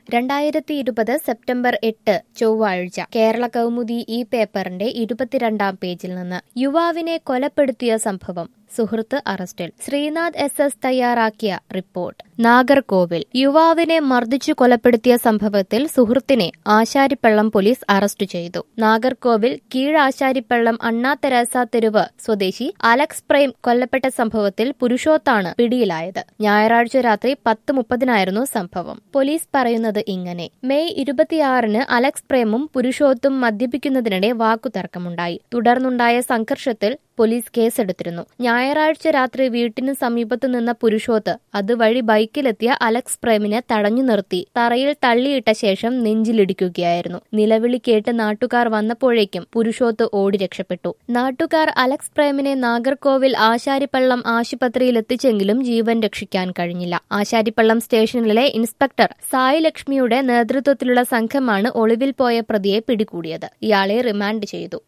രണ്ടായിരത്തി ഇരുപത് സെപ്റ്റംബർ എട്ട് ചൊവ്വാഴ്ച കേരള കൗമുദി ഈ പേപ്പറിന്റെ ഇരുപത്തിരണ്ടാം പേജിൽ നിന്ന് യുവാവിനെ കൊലപ്പെടുത്തിയ സംഭവം സുഹൃത്ത് അറസ്റ്റിൽ ശ്രീനാഥ് എസ് എസ് തയ്യാറാക്കിയ റിപ്പോർട്ട് നാഗർകോവിൽ യുവാവിനെ മർദ്ദിച്ചു കൊലപ്പെടുത്തിയ സംഭവത്തിൽ സുഹൃത്തിനെ ആശാരിപ്പള്ളം പോലീസ് അറസ്റ്റ് ചെയ്തു നാഗർകോവിൽ കീഴാശാരിപ്പള്ളം അണ്ണാ തെരേസ തെരുവ് സ്വദേശി അലക്സ് പ്രേം കൊല്ലപ്പെട്ട സംഭവത്തിൽ പുരുഷോത്താണ് പിടിയിലായത് ഞായറാഴ്ച രാത്രി പത്ത് മുപ്പതിനായിരുന്നു സംഭവം പോലീസ് പറയുന്നത് ഇങ്ങനെ മെയ് ഇരുപത്തിയാറിന് അലക്സ് പ്രേമും പുരുഷോത്തും മദ്യപിക്കുന്നതിനിടെ വാക്കുതർക്കമുണ്ടായി തുടർന്നുണ്ടായ സംഘർഷത്തിൽ പോലീസ് കേസെടുത്തിരുന്നു ഞായറാഴ്ച രാത്രി വീട്ടിന് സമീപത്തു നിന്ന പുരുഷോത്ത് അതുവഴി ബൈക്കിലെത്തിയ അലക്സ് പ്രേമിനെ തടഞ്ഞു നിർത്തി തറയിൽ തള്ളിയിട്ട ശേഷം നെഞ്ചിലിടിക്കുകയായിരുന്നു നിലവിളി കേട്ട് നാട്ടുകാർ വന്നപ്പോഴേക്കും പുരുഷോത്ത് ഓടി രക്ഷപ്പെട്ടു നാട്ടുകാർ അലക്സ് പ്രേമിനെ നാഗർകോവിൽ ആശാരിപ്പള്ളം ആശുപത്രിയിൽ എത്തിച്ചെങ്കിലും ജീവൻ രക്ഷിക്കാൻ കഴിഞ്ഞില്ല ആശാരിപ്പള്ളം സ്റ്റേഷനിലെ ഇൻസ്പെക്ടർ സായി ലക്ഷ്മിയുടെ നേതൃത്വത്തിലുള്ള സംഘമാണ് ഒളിവിൽ പോയ പ്രതിയെ പിടികൂടിയത് ഇയാളെ റിമാൻഡ് ചെയ്തു